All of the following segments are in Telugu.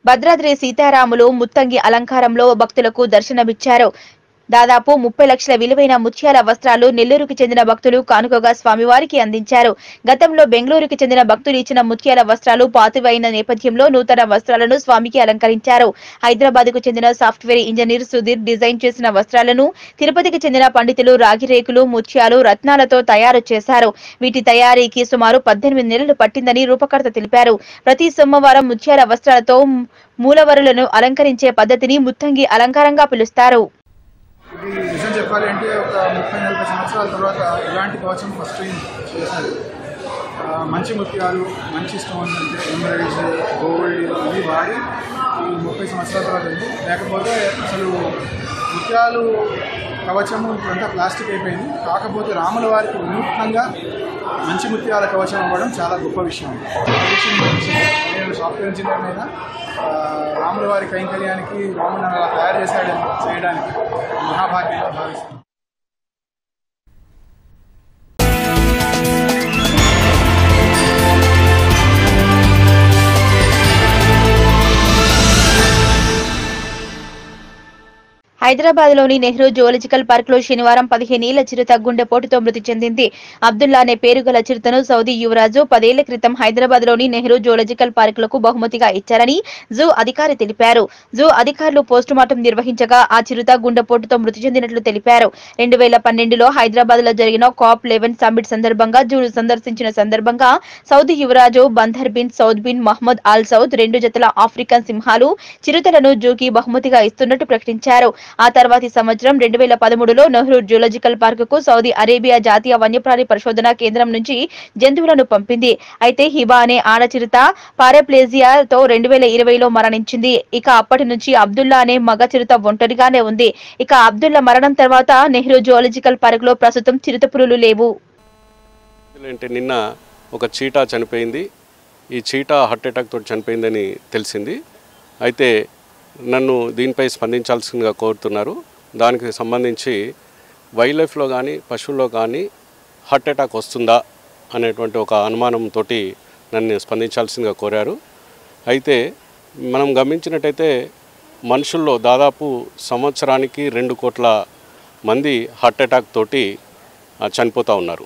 భద్రాద్రి సీతారాములు ముత్తంగి అలంకారంలో భక్తులకు దర్శనమిచ్చారు దాదాపు ముప్పై లక్షల విలువైన ముత్యాల వస్త్రాలు నెల్లూరుకు చెందిన భక్తులు కానుకగా స్వామివారికి అందించారు గతంలో బెంగళూరుకు చెందిన భక్తులు ఇచ్చిన ముత్యాల వస్త్రాలు పాతివైన నేపథ్యంలో నూతన వస్త్రాలను స్వామికి అలంకరించారు హైదరాబాద్ కు చెందిన సాఫ్ట్వేర్ ఇంజనీర్ సుధీర్ డిజైన్ చేసిన వస్త్రాలను తిరుపతికి చెందిన పండితులు రాగిరేకులు ముత్యాలు రత్నాలతో తయారు చేశారు వీటి తయారీకి సుమారు పద్దెనిమిది నెలలు పట్టిందని రూపకర్త తెలిపారు ప్రతి సోమవారం ముత్యాల వస్త్రాలతో మూలవరులను అలంకరించే పద్ధతిని ముత్తంగి అలంకారంగా పిలుస్తారు ఇది నిజం చెప్పాలి అంటే ఒక ముప్పై నలభై సంవత్సరాల తర్వాత ఇలాంటి కవచం ఫస్ట్ టైం చేశారు ఆ, మంచి ముత్యాలు మంచి స్టోన్స్ అంటే ఎమరల్డ్స్ గోల్డ్ ఇవి వాడి ఈ ముప్పై సంవత్సరాల తర్వాత ఉంది లేకపోతే అసలు ముత్యాలు కవచము ఇప్పుడంతా ప్లాస్టిక్ అయిపోయింది కాకపోతే రాముల వారికి వినూత్నంగా మంచి ముత్యాల కవచం అవ్వడం చాలా గొప్ప విషయం ఆ విషయం గురించి నేను సాఫ్ట్వేర్ ఇంజనీర్ అయినా ఆ, రాముల వారి కైంకర్యానికి రాముని అలా తయారు చేశాడని చేయడానికి మహాభాగ్యంగా భావిస్తున్నాను హైదరాబాద్ లోని నెహ్రూ జువలాజికల్ పార్క్ లో శనివారం పదిహేనేళ్ల చిరుత గుండెపోటుతో మృతి చెందింది అబ్దుల్లా అనే పేరు గల చిరుతను సౌదీ యువరాజు పదేళ్ల క్రితం హైదరాబాద్ లోని నెహ్రూ జువలాజికల్ పార్క్ లకు బహుమతిగా ఇచ్చారని జూ అధికారి తెలిపారు జూ అధికారులు పోస్టుమార్టం నిర్వహించగా ఆ చిరుత గుండెపోటుతో మృతి చెందినట్లు తెలిపారు రెండు వేల పన్నెండులో హైదరాబాద్ లో జరిగిన కాప్ లెవెన్ సమ్మిట్ సందర్భంగా జూను సందర్శించిన సందర్భంగా సౌదీ యువరాజు Bandar bin Saud bin Mohammed Al Saud రెండు జతల ఆఫ్రికన్ సింహాలు చిరుతలను జూకి బహుమతిగా ఇస్తున్నట్టు ప్రకటించారు ఆ తర్వాతి సంవత్సరం రెండు వేల పదమూడులో నెహ్రూ జూలాజికల్ పార్క్ కు సౌదీ అరేబియా జాతీయ వన్యప్రాణి పరిశోధన కేంద్రం నుంచి జంతువులను పంపింది అయితే హిబా అనే ఆడ చిరుత పారాప్లేజియాతో రెండు వేల ఇరవైలో మరణించింది ఇక అప్పటి నుంచి అబ్దుల్లా అనే మగ చిరుత ఒంటరిగానే ఉంది ఇక అబ్దుల్లా మరణం తర్వాత నెహ్రూ జువలాజికల్ పార్క్ లో ప్రస్తుతం చిరుత పులులు లేవు అంటే నిన్న ఒక చీటా చనిపోయింది ఈ చీటా హార్ట్ అటాక్ తోటి చనిపోయిందని తెలిసింది అయితే నన్ను దీనిపై స్పందించాల్సిందిగా కోరుతున్నారు దానికి సంబంధించి వైల్డ్ లైఫ్లో కానీ పశువుల్లో కానీ హార్ట్ అటాక్ వస్తుందా అనేటువంటి ఒక అనుమానంతో నన్ను స్పందించాల్సిందిగా కోరారు అయితే మనం గమనించినట్టయితే మనుషుల్లో దాదాపు సంవత్సరానికి రెండు కోట్ల మంది హార్ట్ అటాక్ తోటి ఆ, చనిపోతూ ఉన్నారు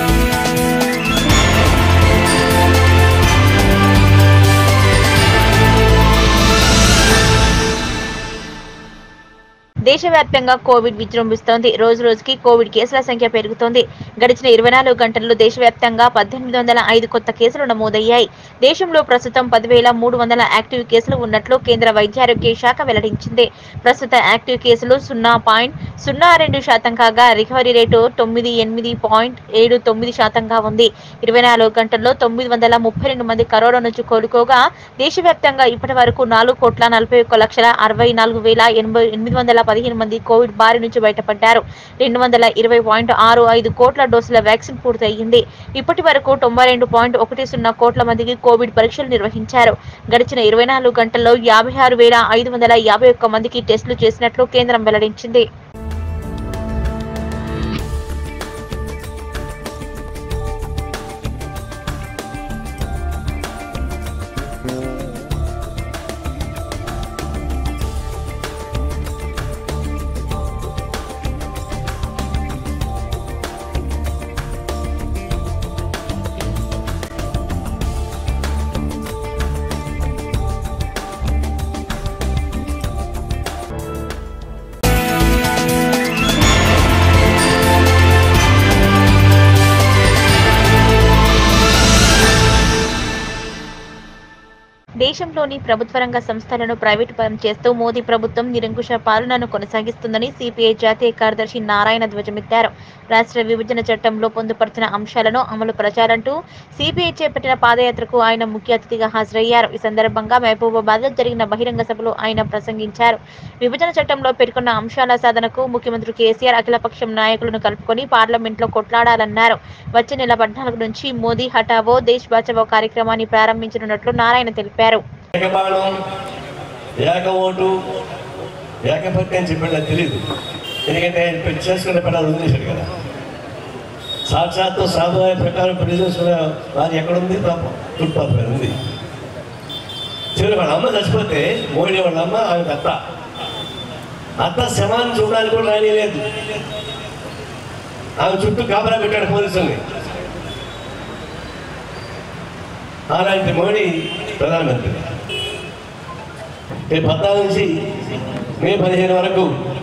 దేశవ్యాప్తంగా కోవిడ్ విజృంభిస్తోంది రోజు రోజుకి కోవిడ్ కేసుల సంఖ్య పెరుగుతోంది గడిచిన ఇరవై నాలుగు గంటల్లో దేశవ్యాప్తంగా పద్దెనిమిది వందల ఐదు కొత్త కేసులు నమోదయ్యాయి దేశంలో ప్రస్తుతం పదివేల మూడు వందల యాక్టివ్ కేసులు ఉన్నట్లు కేంద్ర వైద్యారోగ్య శాఖ వెల్లడించింది ప్రస్తుత యాక్టివ్ కేసులు సున్నా పాయింట్ సున్నా రెండు శాతం కాగా రికవరీ రేటు తొమ్మిది ఎనిమిది పాయింట్ ఏడు తొమ్మిది శాతంగా ఉంది ఇరవై నాలుగు గంటల్లో తొమ్మిది వందల ముప్పై రెండు మంది కరోనా నుంచి కోలుకోగా దేశవ్యాప్తంగా ఇప్పటి వరకు నాలుగు కోట్ల నలభై ఒక్క లక్షల అరవై నాలుగు వేల ఎనభై ఎనిమిది వందల పదిహేను మంది కోవిడ్ బారి నుంచి బయటపడ్డారు రెండు వందల ఇరవై పాయింట్ ఆరు ఐదు కోట్ల డోసుల వ్యాక్సిన్ పూర్తయింది ఇప్పటి వరకు తొంభై రెండు పాయింట్ ఒకటి సున్నా కోట్ల మందికి కోవిడ్ పరీక్షలు నిర్వహించారు గడిచిన ఇరవై నాలుగు గంటల్లో యాభై ఆరు వేల ఐదు వందల యాభై ఒక్క మందికి టెస్టులు చేసినట్లు కేంద్రం వెల్లడించింది దేశంలోని ప్రభుత్వ రంగ సంస్థలను ప్రైవేటు పరం చేస్తూ మోదీ ప్రభుత్వం నిరంకుశ పాలనను కొనసాగిస్తుందని సిపిఐ జాతీయ కార్యదర్శి నారాయణ ధ్వజమెత్తారు రాష్ట్ర విభజన చట్టంలో పొందుపరిచిన అంశాలను అమలు పరచాలంటూ సిపిఐ చేపట్టిన పాదయాత్రకు ఆయన ముఖ్య అతిథిగా హాజరయ్యారు ఈ సందర్భంగా మహబూబాబాద్ లో జరిగిన బహిరంగ సభలో ఆయన ప్రసంగించారు విభజన చట్టంలో పేర్కొన్న అంశాల సాధనకు ముఖ్యమంత్రి కేసీఆర్ అఖిలపక్షం నాయకులను కలుపుకొని పార్లమెంట్లో కొట్లాడాలన్నారు వచ్చే నెల పద్నాలుగు నుంచి మోదీ హఠావో దేశ్ బచావో కార్యక్రమాన్ని ప్రారంభించనున్నట్లు నారాయణ తెలిపారు ఏకబాణం ఏక ఓటు ఏకపత్తి అని చెప్పి నాకు తెలియదు ఎందుకంటే ఆయన పెళ్లి చేసుకునే పని అది వదిలేశాడు కదా సాక్షాత్తు సాంప్రదాయ ప్రకారం పెళ్లి చేసుకునే వారి ఎక్కడుంది పాపం చుట్టుపక్కల ఉంది చివరి వాళ్ళ అమ్మ చచ్చిపోతే మోడీ వాళ్ళ అమ్మ ఆమె అత్త అత్త శవాన్ని చూడడానికి కూడా రానిలేదు ఆమె చుట్టూ కాపలా పెట్టాడు పోలీసుల్ని అలాంటి మోడీ ప్రధానమంత్రి రేపు పద్నాలుగు నుంచి మే పదిహేను వరకు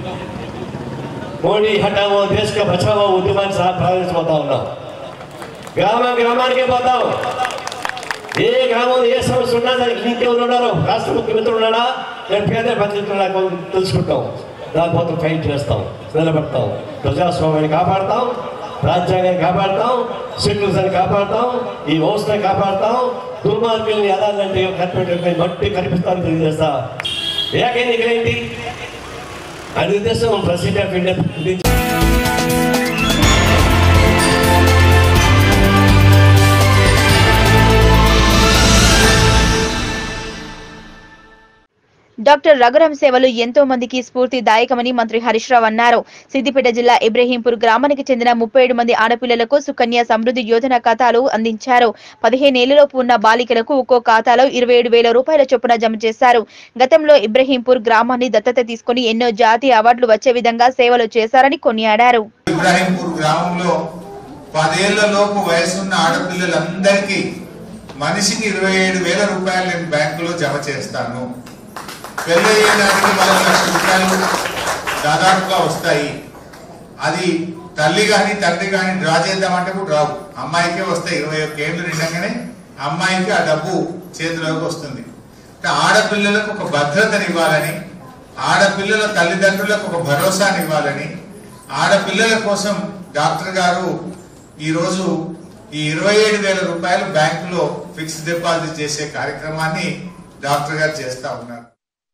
మోడీ హఠావో దేశ కా బచావో ఉద్యమాన్ని సహా ప్రారంభించబోతా ఉన్నాం గ్రామ గ్రామానికే పోతాం ఏ గ్రామంలో ఏ సమస్య ఉన్నా దానికి ఇంకెవరు ఉన్నారో రాష్ట్ర ముఖ్యమంత్రి ఉన్నాడా నేను పేద పంచాయతీ నాకు తెలుసుకుంటాం దానికోసం ఫైట్ చేస్తాం నిలబడతాం ప్రజాస్వామ్యాన్ని కాపాడతాం రాజ్యాంగాన్ని కాపాడతాం సెక్యులర్సాన్ని కాపాడతాం ఈ వ్యవస్థని కాపాడతాం దుర్మార్గుల్ని ఎలాగంటే కనిపెట్టే మట్టి కనిపిస్తాను తెలియజేస్తా ఏక ఎన్నికలేంటి అది ఉద్దేశం president of India doctor Raghuram సేవలు ఎంతో మందికి స్ఫూర్తిదాయకమని మంత్రి హరీష్ రావు అన్నారు సిద్దిపేట జిల్లా ఇబ్రహీంపూర్ గ్రామానికి చెందిన ముప్పై ఏడు మంది ఆడపిల్లలకు సుకన్య సమృద్ధి యోజన ఖాతాలు అందించారు పదిహేనేళ్లలోపు ఉన్న బాలికలకు ఒక్కో ఖాతాలో ఇరవై ఏడు వేల రూపాయల చొప్పున జమ చేశారు గతంలో ఇబ్రహీంపూర్ గ్రామాన్ని దత్తత తీసుకుని ఎన్నో జాతీయ అవార్డులు వచ్చే విధంగా సేవలు చేశారని కొనియాడారు ఇబ్రాహీంపూర్ గ్రామంలో పదేళ్ల లోపు వయసున్న ఆడపిల్లలందరికీ మనిషికి ఇరవై ఏడు వేల రూపాయలు నేను బ్యాంకులో జమ చేస్తాను పెళ్ళయ్యేదానికి వాళ్ళకి లక్ష రూపాయలు దాదాపుగా వస్తాయి అది తల్లి కానీ తండ్రి కానీ డ్రా చేద్దామంటే కూడా రావు అమ్మాయికే వస్తాయి ఇరవై ఒక్క ఏళ్ళు నిండగానే అమ్మాయికి ఆ డబ్బు చేతిలోకి వస్తుంది అంటే ఆడపిల్లలకు ఒక భద్రతని ఇవ్వాలని ఆడపిల్లల తల్లిదండ్రులకు ఒక భరోసాని ఇవ్వాలని ఆడపిల్లల కోసం డాక్టర్ గారు ఈరోజు ఈ ఇరవై ఏడు వేల రూపాయలు బ్యాంకులో ఫిక్స్డ్ డిపాజిట్ చేసే కార్యక్రమాన్ని డాక్టర్ గారు చేస్తా ఉన్నారు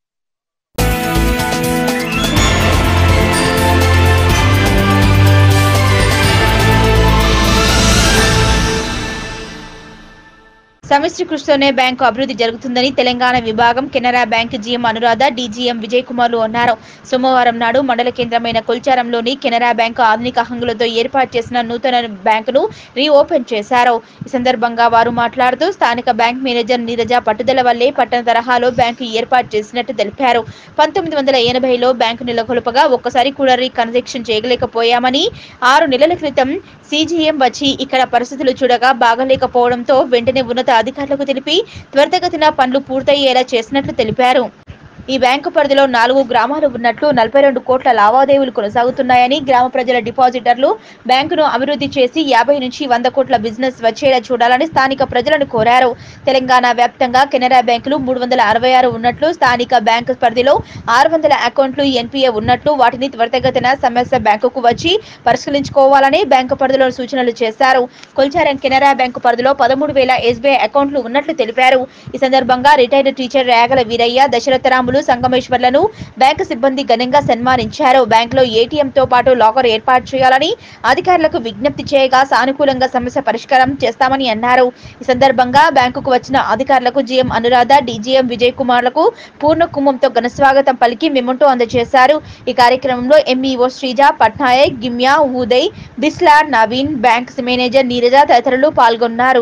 సమిష్టి కృషితోనే బ్యాంకు అభివృద్ధి జరుగుతుందని తెలంగాణ విభాగం Canara bank GM Anuradha DGM Vijay కుమార్లు అన్నారు సోమవారం నాడు మండల కేంద్రమైన కొల్చారంలోని కెనరా బ్యాంకు ఆధునిక హంగులతో ఏర్పాటు చేసిన నూతన బ్యాంకును రీఓపెన్ చేశారు ఈ సందర్భంగా వారు మాట్లాడుతూ స్థానిక బ్యాంక్ మేనేజర్ నీరజ పట్టుదల వల్లే పట్టణ తరహాలో బ్యాంకు ఏర్పాటు చేసినట్టు తెలిపారు పంతొమ్మిది వందల ఎనభైలో బ్యాంకు నెలకొల్పగా ఒక్కసారి కూడా రీకన్స్ట్రక్షన్ చేయలేకపోయామని ఆరు నెలల క్రితం సీజీఎం వచ్చి ఇక్కడ పరిస్థితులు చూడగా బాగలేకపోవడంతో వెంటనే ఉన్నత అధికారులకు తెలిపి త్వరితగతిన పనులు పూర్తయ్యేలా చేసినట్లు తెలిపారు ఈ బ్యాంకు పరిధిలో నాలుగు గ్రామాలు ఉన్నట్లు నలభై రెండు కోట్ల లావాదేవీలు కొనసాగుతున్నాయని గ్రామ ప్రజల డిపాజిటర్లు బ్యాంకును అభివృద్ధి చేసి యాభై నుంచి వంద కోట్ల బిజినెస్ వచ్చేలా చూడాలని స్థానిక ప్రజలను కోరారు తెలంగాణ వ్యాప్తంగా కెనరా బ్యాంకులు మూడు వందల అరవై ఆరు ఉన్నట్లు స్థానిక బ్యాంకు పరిధిలో ఆరు వందల అకౌంట్లు ఎన్పిఏ ఉన్నట్లు వాటిని త్వరితగతిన సమస్య బ్యాంకుకు వచ్చి పరిష్కరించుకోవాలని బ్యాంకు పరిధిలో సూచనలు చేశారు కొల్చారం కెనరా బ్యాంకు పరిధిలో పదమూడు వేల ఎస్బీఐ అకౌంట్లు ఉన్నట్లు తెలిపారు ఈ సందర్భంగా రిటైర్డ్ టీచర్ రేగల వీరయ్య దశరథరాములు సంగమేశ్వర్లను బ్యాంకు సిబ్బంది ఘనంగా సన్మానించారు బ్యాంకులో ఏటీఎం తో పాటు లాకర్ ఏర్పాటు చేయాలని అధికారులకు విజ్ఞప్తి చేయగా సానుకూలంగా సమస్య పరిష్కారం చేస్తామని అన్నారు ఈ సందర్భంగా బ్యాంకుకు వచ్చిన అధికారులకు జీఎం అనురాధ డీజీఎం విజయ్ కుమార్లకు పూర్ణ కుంభంతో ఘనస్వాగతం పలికి మెమంటో అందజేశారు ఈ కార్యక్రమంలో MEO Sreeja Patnaik Gimya Uday Bislar Naveen bank manager Neeraja తదితరులు పాల్గొన్నారు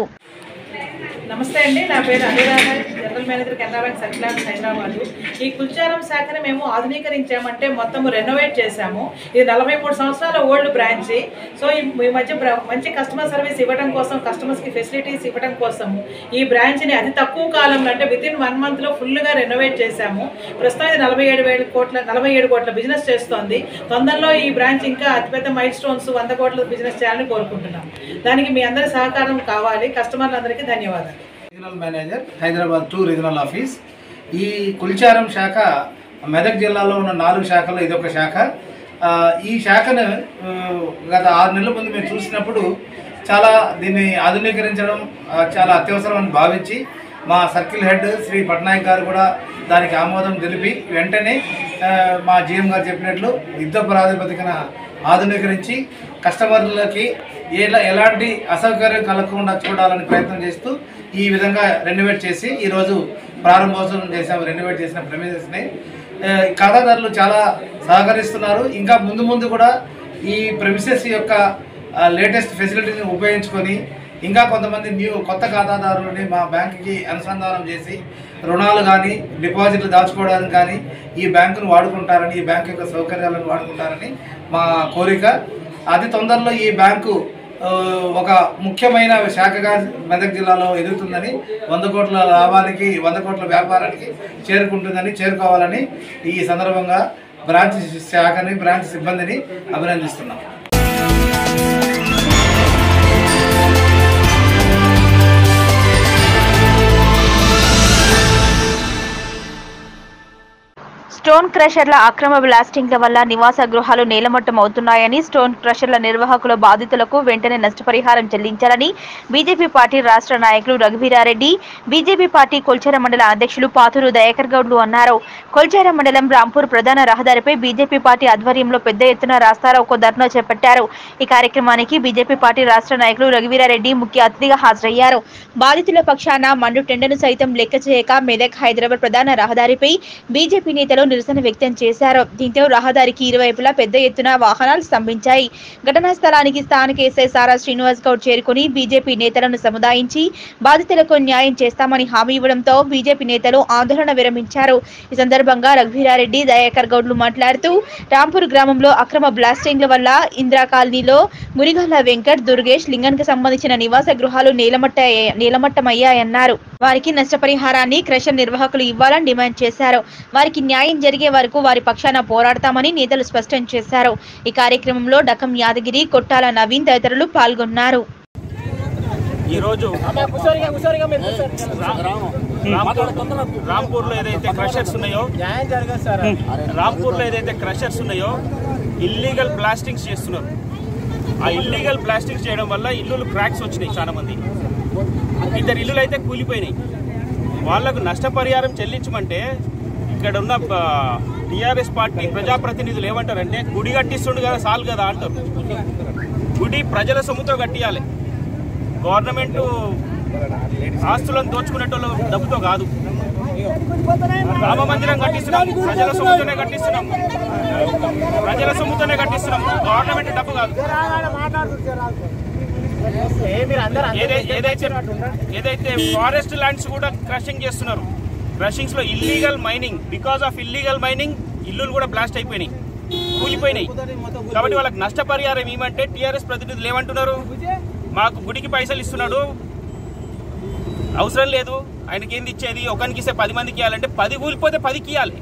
నమస్తే అండి నా పేరు Anuradha general manager Canara bank circle Hyderabad ఈ కుల్చారం శాఖని మేము ఆధునీకరించామంటే మొత్తం రెనోవేట్ చేశాము ఇది నలభై మూడు సంవత్సరాల ఓల్డ్ బ్రాంచ్ సో ఈ ఈ మధ్య బ్ర- మంచి కస్టమర్ సర్వీస్ ఇవ్వడం కోసం కస్టమర్స్కి ఫెసిలిటీస్ ఇవ్వడం కోసము ఈ బ్రాంచ్ని అతి తక్కువ కాలంలో అంటే విత్ ఇన్ వన్ మంత్లో ఫుల్గా రెనోవేట్ చేశాము ప్రస్తుతం ఇది నలభై ఏడు వేల కోట్ల నలభై ఏడు కోట్ల బిజినెస్ చేస్తోంది తొందరలో ఈ బ్రాంచ్ ఇంకా అతిపెద్ద మైల్ స్టోన్స్ వంద కోట్ల బిజినెస్ చేయాలని కోరుకుంటున్నాం దానికి మీ అందరి సహకారం కావాలి కస్టమర్లందరికీ ధన్యవాదాలు regional manager Hyderabad two regional office ఈ కుల్చారం శాఖ మెదక్ జిల్లాలో ఉన్న నాలుగు శాఖల్లో ఇదొక శాఖ ఆ, ఈ శాఖను ఆ, గత ఆరు నెలల ముందు మేము చూసినప్పుడు చాలా దీన్ని ఆధునీకరించడం ఆ, చాలా అత్యవసరం అని భావించి మా సర్కిల్ హెడ్ శ్రీ పట్నాయక్ గారు కూడా దానికి ఆమోదం తెలిపి వెంటనే ఆ, మా జీఎం గారు చెప్పినట్లు యుద్ధ ప్రాతిపదికన ఆధునీకరించి కస్టమర్లకి ఎలా ఎలాంటి అసౌకర్యం కలగకుండా చూడాలని ప్రయత్నం చేస్తూ ఈ విధంగా రెనోవేట్ చేసి ఈరోజు ప్రారంభోత్సవం చేసాము రెనోవేట్ చేసిన ప్రమేసెస్ని ఖాతాదారులు చాలా సహకరిస్తున్నారు ఇంకా ముందు ముందు కూడా ఈ ప్రెమిసెస్ యొక్క లేటెస్ట్ ఫెసిలిటీని ఉపయోగించుకొని ఇంకా కొంతమంది న్యూ కొత్త ఖాతాదారులని మా బ్యాంకుకి అనుసంధానం చేసి రుణాలు కానీ డిపాజిట్లు దాచుకోవడానికి కానీ ఈ బ్యాంకును వాడుకుంటారని ఈ బ్యాంకు యొక్క సౌకర్యాలను వాడుకుంటారని మా కోరిక అతి తొందరలో ఈ బ్యాంకు ఆ, ఒక ముఖ్యమైన శాఖగా మెదక్ జిల్లాలో ఎదుగుతుందని వంద కోట్ల లాభానికి వంద కోట్ల వ్యాపారానికి చేరుకుంటుందని చేరుకోవాలని ఈ సందర్భంగా బ్రాంచ్ శాఖని బ్రాంచ్ సిబ్బందిని అభినందిస్తున్నాం స్టోన్ క్రషర్ల అక్రమ బ్లాస్టింగ్ల వల్ల నివాస గృహాలు నేలమట్టం అవుతున్నాయని స్టోన్ క్రషర్ల నిర్వాహకుల బాధితులకు వెంటనే నష్టపరిహారం చెల్లించాలని బీజేపీ పార్టీ రాష్ట్ర నాయకులు రఘువీరారెడ్డి బీజేపీ పార్టీ కొల్చార మండల అధ్యక్షులు పాతూరు దయాకర్ గౌడ్లు అన్నారు కొల్చార మండలం రాంపూర్ ప్రధాన రహదారిపై బీజేపీ పార్టీ ఆధ్వర్యంలో పెద్ద ఎత్తున రాస్తారోకో ధర్నా చేపట్టారు ఈ కార్యక్రమానికి బీజేపీ పార్టీ రాష్ట్ర నాయకులు రఘువీరారెడ్డి ముఖ్య అతిథిగా హాజరయ్యారు బాధితుల పక్షాన మండు టెండను సైతం లెక్క చేయక మెదక్ హైదరాబాద్ ప్రధాన రహదారిపై బీజేపీ నేతలు నిరసన వ్యక్తం చేశారు దీంతో రహదారికి ఇరువైపులా పెద్ద ఎత్తున వాహనాలు స్తంభించాయి ఘటనా స్థలానికి స్థానిక ఎస్ఐ సారా శ్రీనివాస్ గౌడ్ చేరుకుని బీజేపీ నేతలను సముదాయించి బాధితులకు న్యాయం చేస్తామని హామీ ఇవ్వడంతో బీజేపీ నేతలు ఆందోళన విరమించారు ఈ సందర్భంగా రఘువీరారెడ్డి దయాకర్ గౌడ్లు మాట్లాడుతూ రాంపూర్ గ్రామంలో అక్రమ బ్లాస్టింగ్ల వల్ల ఇందిరా కాలనీలో మునిగల్ల వెంకట్ దుర్గేష్ లింగన్కి సంబంధించిన నివాస గృహాలు నేలమట్ట నేలమట్టమయ్యాయన్నారు వారికి నష్టపరిహారాన్ని క్రషర్ నిర్వాహకులు ఇవ్వాలని డిమాండ్ చేశారు వారికి న్యాయం జరిగే వరకు వారి పక్షాన పోరాడతామని నేతలు స్పష్టం చేశారు ఈ కార్యక్రమంలో డకం యాదగిరి కొట్టాల నవీన్ తదితరులు పాల్గొన్నారు ఈరోజు రాంపూర్ లో ఏదైతే క్రషర్స్ ఉన్నాయో రాంపూర్ లో ఏదైతే క్రషర్స్ ఉన్నాయో ఇల్లీగల్ బ్లాస్టింగ్స్ చేస్తున్నారు ఆ ఇల్లీగల్ బ్లాస్టింగ్స్ చేయడం వల్ల ఇల్లులు క్రాక్స్ వచ్చినాయి చాలా మంది ఇద్దరు ఇల్లులు అయితే కూలిపోయినాయి వాళ్లకు నష్టపరిహారం చెల్లించమంటే ఇక్కడ ఉన్న టిఆర్ఎస్ పార్టీ ప్రజాప్రతినిధులు ఏమంటారంటే గుడి కట్టిస్తుండు కదా సాల్ కదా అంటారు గుడి ప్రజల సొమ్ముతో కట్టియాలి గవర్నమెంట్ ఆస్తులను దోచుకునేటోళ్ళు డబ్బుతో కాదు రామ మందిరం కట్టిస్తున్నాం ప్రజల సొమ్ముతోనే కట్టిస్తున్నాం ప్రజల సొమ్ముతోనే కట్టిస్తున్నాం గవర్నమెంట్ డబ్బు కాదు ఏదై- ఏదైతే ఏదైతే ఫారెస్ట్ ల్యాండ్స్ కూడా క్రషింగ్ చేస్తున్నారు క్రషింగ్స్ లో illegal mining because of illegal mining ఇల్లులు కూడా బ్లాస్ట్ అయిపోయినాయి కూలిపోయినాయి కాబట్టి వాళ్ళకి నష్టపరిహారం ఏమంటే టిఆర్ఎస్ ప్రతినిధులు ఏమంటున్నారు మాకు గుడికి పైసలు ఇస్తున్నాడు అవసరం లేదు ఆయనకి ఏంది ఇచ్చేది ఒకరికి ఇస్తే పది మందికి ఇవ్వాలంటే పది కూలిపోతే పదికి ఇవ్వాలి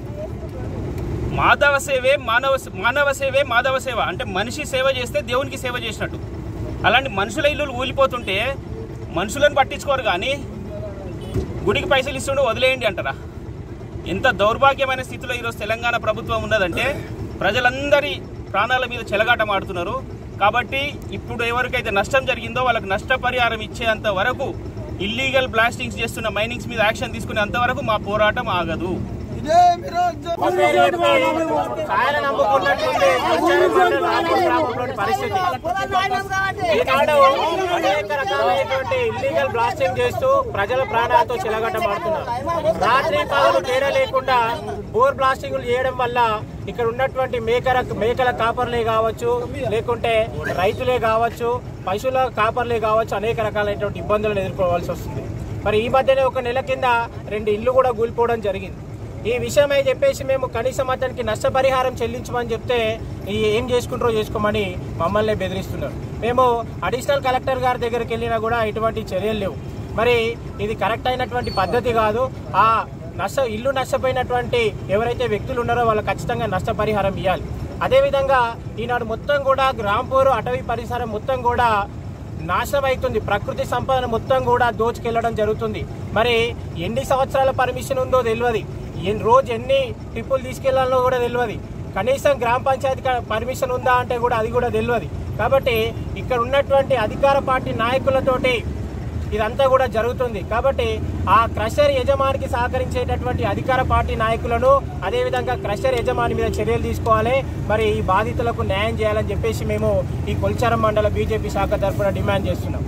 మాధవ సేవే మానవ మానవ సేవే మాధవ సేవ అంటే మనిషి సేవ చేస్తే దేవునికి సేవ చేసినట్టు అలాంటి మనుషుల ఇల్లులు ఊలిపోతుంటే మనుషులను పట్టించుకోరు కానీ గుడికి పైసలు ఇస్తుండే వదిలేయండి అంటారా ఎంత దౌర్భాగ్యమైన స్థితిలో ఈరోజు తెలంగాణ ప్రభుత్వం ఉన్నదంటే ప్రజలందరి ప్రాణాల మీద చెలగాటం ఆడుతున్నారు కాబట్టి ఇప్పుడు ఎవరికైతే నష్టం జరిగిందో వాళ్ళకి నష్టపరిహారం ఇచ్చేంత వరకు ఇల్లీగల్ బ్లాస్టింగ్స్ చేస్తున్న మైనింగ్స్ మీద యాక్షన్ తీసుకునేంత వరకు మా పోరాటం ఆగదు ఆయన నమ్ముకున్నటువంటి రామపురం పరిస్థితి ఈనాడు అనేక రకాలైనటువంటి ఇల్లీగల్ బ్లాస్టింగ్ చేస్తూ ప్రజల ప్రాణాలతో చిలగట్టబడుతున్నారు రాత్రి పగలు తేడా లేకుండా బోర్ బ్లాస్టింగ్లు చేయడం వల్ల ఇక్కడ ఉన్నటువంటి మేకల మేకల కాపర్లే కావచ్చు లేకుంటే రైతులే కావచ్చు పశువుల కాపర్లే కావచ్చు అనేక రకాలైనటువంటి ఇబ్బందులను ఎదుర్కోవాల్సి వస్తుంది మరి ఈ మధ్యనే ఒక నెల కింద రెండు ఇల్లు కూడా కూలిపోవడం జరిగింది ఈ విషయమై చెప్పేసి మేము కనీసం అతనికి నష్టపరిహారం చెల్లించమని చెప్తే ఈ ఏం చేసుకుంటారో చేసుకోమని మమ్మల్ని బెదిరిస్తున్నారు మేము అడిషనల్ కలెక్టర్ గారి దగ్గరికి వెళ్ళినా కూడా ఎటువంటి చర్యలు లేవు మరి ఇది కరెక్ట్ అయినటువంటి పద్ధతి కాదు ఆ నష్ట ఇల్లు నష్టపోయినటువంటి ఎవరైతే వ్యక్తులు ఉన్నారో వాళ్ళకి ఖచ్చితంగా నష్టపరిహారం ఇవ్వాలి అదేవిధంగా ఈనాడు మొత్తం కూడా గ్రాంపూర్ అటవీ పరిసరం మొత్తం కూడా నాశనం అవుతుంది ప్రకృతి సంపదను మొత్తం కూడా దోచుకెళ్లడం జరుగుతుంది మరి ఎన్ని సంవత్సరాల పర్మిషన్ ఉందో తెలియదు ఎన్ని రోజు ఎన్ని ట్రిప్పులు తీసుకెళ్లాలో కూడా తెలియదు కనీసం గ్రామ పంచాయతీ క- పర్మిషన్ ఉందా అంటే కూడా అది కూడా తెలియదు కాబట్టి ఇక్కడ ఉన్నటువంటి అధికార పార్టీ నాయకులతోటి ఇదంతా కూడా జరుగుతుంది కాబట్టి ఆ క్రషర్ యజమానికి సహకరించేటటువంటి అధికార పార్టీ నాయకులను అదేవిధంగా క్రషర్ యజమాని మీద చర్యలు తీసుకోవాలి మరి ఈ బాధితులకు న్యాయం చేయాలని చెప్పేసి మేము ఈ కొల్చారం మండల బీజేపీ శాఖ తరఫున డిమాండ్ చేస్తున్నాం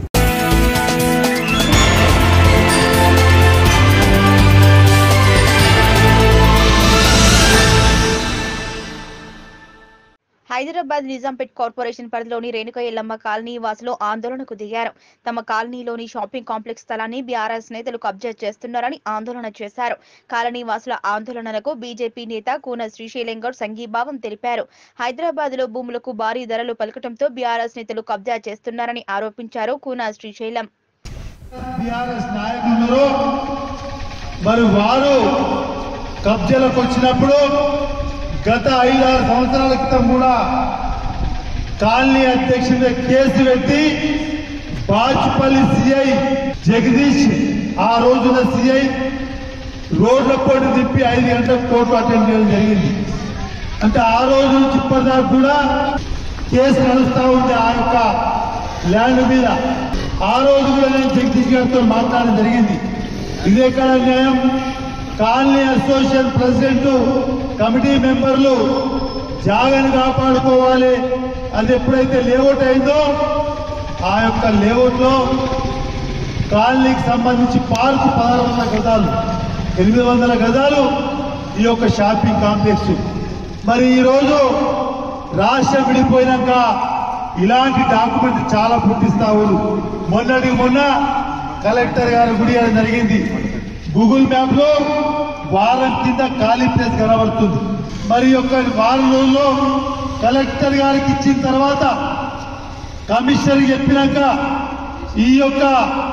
హైదరాబాద్ నిజాంపేట్ కార్పొరేషన్ పరిధిలోని రేణుక ఎల్లమ్మ కాలనీ వాసులు ఆందోళనకు దిగారు తమ కాలనీలోని షాపింగ్ కాంప్లెక్స్ స్థలాన్ని బీఆర్ఎస్ నేతలు కబ్జా చేస్తున్నారని ఆందోళన చేశారు కాలనీ వాసుల ఆందోళనలకు బీజేపీ నేత కూన శ్రీశైలం గౌడ్ సంఘీభావం తెలిపారు హైదరాబాద్ లో భూములకు భారీ ధరలు పలకటంతో బీఆర్ఎస్ నేతలు కబ్జా చేస్తున్నారని ఆరోపించారు కూన శ్రీశైలం బీఆర్ఎస్ నాయకులు మరి వారు కబ్జాలకు వచ్చినప్పుడు గత ఐదారు సంవత్సరాల క్రితం కూడా కాలనీ అధ్యక్షుడి కేసు పెట్టి బాచుపల్లి సిఐ జగదీష్ ఆ రోజున సిఐ రోడ్ల పోటీ తిప్పి ఐదు గంటలకు కోర్టు అటెండ్ చేయడం జరిగింది అంటే ఆ రోజు నుంచి ఇప్పటిదాకా కూడా కేసు నడుస్తూ ఉంది ఆ యొక్క ల్యాండ్ మీద ఆ రోజు కూడా నేను జగదీష్ గారితో మాట్లాడడం జరిగింది ఇదే కాడ న్యాయం కాలనీ అసోసియేషన్ ప్రెసిడెంట్ కమిటీ మెంబర్లు జాగాని కాపాడుకోవాలి అది ఎప్పుడైతే లేఅవుట్ అయిందో ఆ యొక్క లేఅవుట్ లో కాలనీకి సంబంధించి పార్కు పదహారు వందల గదాలు ఎనిమిది వందల గదాలు ఈ యొక్క షాపింగ్ కాంప్లెక్స్ మరి ఈరోజు రాష్ట్రం విడిపోయినాక ఇలాంటి డాక్యుమెంట్ చాలా పుట్టిస్తా ఉన్నారు మొన్నటికి మొన్న కలెక్టర్ గారు గుడి అని జరిగింది గూగుల్ మ్యాప్ లో వారం కింద ఖాళీ ప్లేస్ కనబడుతుంది మరి ఈ యొక్క వారం రోజుల్లో కలెక్టర్ గారికి ఇచ్చిన తర్వాత కమిషనర్ చెప్పినాక ఈ యొక్క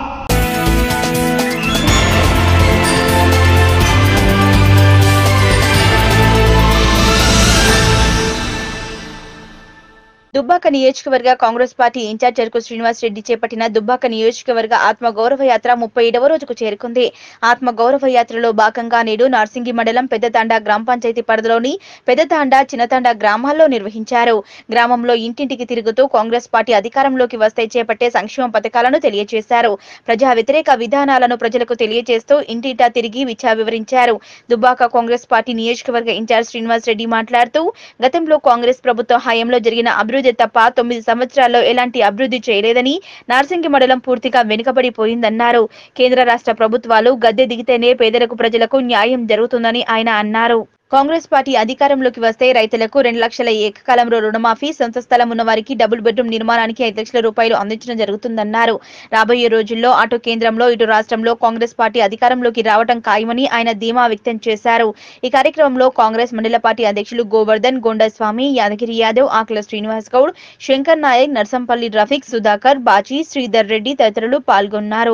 దుబ్బాక నియోజకవర్గ కాంగ్రెస్ పార్టీ ఇన్ఛార్జ్ చెరుకు శ్రీనివాస్ రెడ్డి చేపట్టిన దుబ్బాక నియోజకవర్గ ఆత్మ గౌరవ యాత్ర ముప్పై ఏడవ రోజుకు చేరుకుంది ఆత్మ గౌరవ యాత్రలో భాగంగా నేడు నార్సింగి మండలం పెద్దతాండా గ్రామ పంచాయతీ పరిధిలోని పెద్దతాండా చిన్నతాండా గ్రామాల్లో నిర్వహించారు గ్రామంలో ఇంటింటికి తిరుగుతూ కాంగ్రెస్ పార్టీ అధికారంలోకి వస్తే చేపట్టే సంక్షేమ పథకాలను తెలియజేశారు ప్రజా వ్యతిరేక విధానాలను ప్రజలకు తెలియజేస్తూ ఇంటింటా తిరిగి విచా వివరించారు దుబ్బాక కాంగ్రెస్ పార్టీ నియోజకవర్గ ఇన్ఛార్జ్ శ్రీనివాస్ రెడ్డి మాట్లాడుతూ గతంలో కాంగ్రెస్ ప్రభుత్వ హయాంలో జరిగిన అభివృద్ధి తప్ప తొమ్మిది సంవత్సరాల్లో ఎలాంటి అభివృద్ధి చేయలేదని నార్సింగి మండలం పూర్తిగా వెనుకబడిపోయిందన్నారు కేంద్ర రాష్ట్ర ప్రభుత్వాలు గద్దె దిగితేనే పేదలకు ప్రజలకు న్యాయం జరుగుతుందని ఆయన అన్నారు కాంగ్రెస్ పార్టీ అధికారంలోకి వస్తే రైతులకు రెండు లక్షల ఏకకాలంలో రుణమాఫీ సొంత స్థలం ఉన్న వారికి డబుల్ బెడ్రూమ్ నిర్మాణానికి ఐదు లక్షల రూపాయలు అందించడం జరుగుతుందన్నారు రాబోయే రోజుల్లో అటు కేంద్రంలో ఇటు రాష్ట్రంలో కాంగ్రెస్ పార్టీ అధికారంలోకి రావడం ఖాయమని ఆయన ధీమా వ్యక్తం చేశారు ఈ కార్యక్రమంలో కాంగ్రెస్ మండల పార్టీ అధ్యక్షులు గోవర్ధన్ గొండస్వామి యాదగిరి యాదవ్ ఆకుల శ్రీనివాస్ గౌడ్ శంకర్ నాయక్ నర్సంపల్లి రఫీక్ సుధాకర్ బాజీ శ్రీధర్ రెడ్డి తదితరులు పాల్గొన్నారు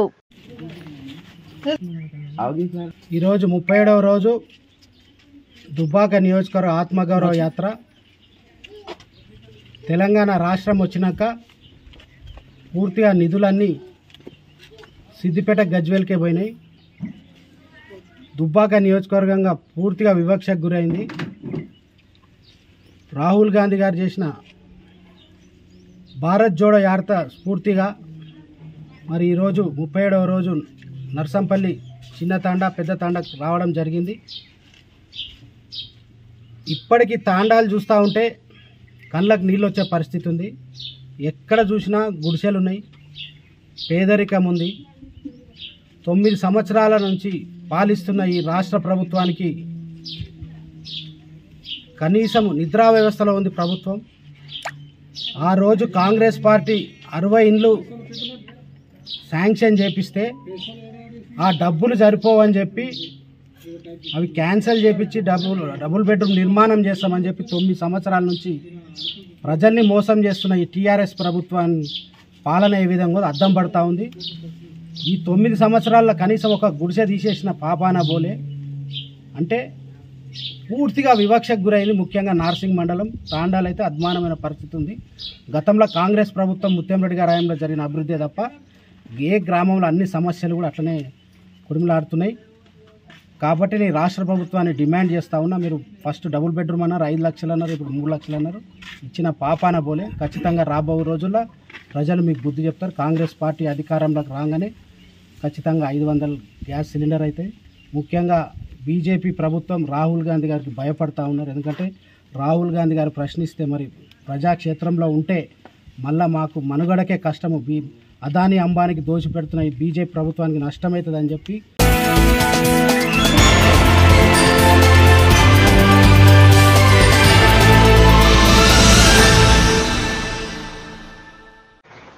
ఈరోజు ముప్పై ఏడవ రోజు దుబ్బాక నియోజకవర్గ ఆత్మగౌరవ యాత్ర తెలంగాణ రాష్ట్రం వచ్చినాక పూర్తిగా నిధులన్నీ సిద్దిపేట గజ్వేల్కే పోయినాయి దుబ్బాక నియోజకవర్గంగా పూర్తిగా వివక్షకు గురైంది రాహుల్ గాంధీ గారు చేసిన భారత్ జోడో యాత్ర స్ఫూర్తిగా మరి ఈరోజు ముప్పై ఏడవ రోజు నర్సంపల్లి చిన్న తాండా పెద్ద తాండా రావడం జరిగింది ఇప్పటికీ తాండాలు చూస్తూ ఉంటే కళ్ళకు నీళ్ళు వచ్చే పరిస్థితి ఉంది ఎక్కడ చూసినా గుడిసెలు ఉన్నాయి పేదరికం ఉంది తొమ్మిది సంవత్సరాల నుంచి పాలిస్తున్న ఈ రాష్ట్ర ప్రభుత్వానికి కనీసం నిద్రా వ్యవస్థలో ఉంది ప్రభుత్వం ఆ రోజు కాంగ్రెస్ పార్టీ అరవై ఇండ్లు శాంక్షన్ చేపిస్తే ఆ డబ్బులు సరిపోవని చెప్పి అవి క్యాన్సిల్ చేపించి డబుల్ డబుల్ బెడ్రూమ్ నిర్మాణం చేస్తామని చెప్పి తొమ్మిది సంవత్సరాల నుంచి ప్రజల్ని మోసం చేస్తున్న ఈ టీఆర్ఎస్ ప్రభుత్వాన్ని పాలన ఏ విధంగా ఉందో అద్దం పడతా ఉంది ఈ తొమ్మిది సంవత్సరాల్లో కనీసం ఒక గుడిసె తీసేసిన పాపాన బోలే అంటే పూర్తిగా వివక్షకు గురైంది ముఖ్యంగా నార్సింగ్ మండలం తాండాలు అయితే అద్మానమైన పరిస్థితి ఉంది గతంలో కాంగ్రెస్ ప్రభుత్వం ముత్యంరెడ్డి గారి హయాంలో జరిగిన అభివృద్ధి తప్ప ఏ గ్రామంలో అన్ని సమస్యలు కూడా అట్లనే కుడుములాడుతున్నాయి కాబట్టి నేను రాష్ట్ర ప్రభుత్వాన్ని డిమాండ్ చేస్తా ఉన్నా మీరు ఫస్ట్ డబుల్ బెడ్రూమ్ అన్నారు ఐదు లక్షలు అన్నారు ఇప్పుడు మూడు లక్షలు అన్నారు ఇచ్చిన పాపాన పోలే ఖచ్చితంగా రాబో రోజుల్లో ప్రజలు మీకు బుద్ధి చెప్తారు కాంగ్రెస్ పార్టీ అధికారంలోకి రాగానే ఖచ్చితంగా ఐదు వందల గ్యాస్ సిలిండర్ అయితే ముఖ్యంగా బీజేపీ ప్రభుత్వం రాహుల్ గాంధీ గారికి భయపడతా ఉన్నారు ఎందుకంటే రాహుల్ గాంధీ గారు ప్రశ్నిస్తే మరి ప్రజాక్షేత్రంలో ఉంటే మళ్ళా మాకు మనుగడకే కష్టము బీ అదాని అంబానికి దోచిపెడుతున్న ఈ బీజేపీ ప్రభుత్వానికి నష్టమవుతుందని చెప్పి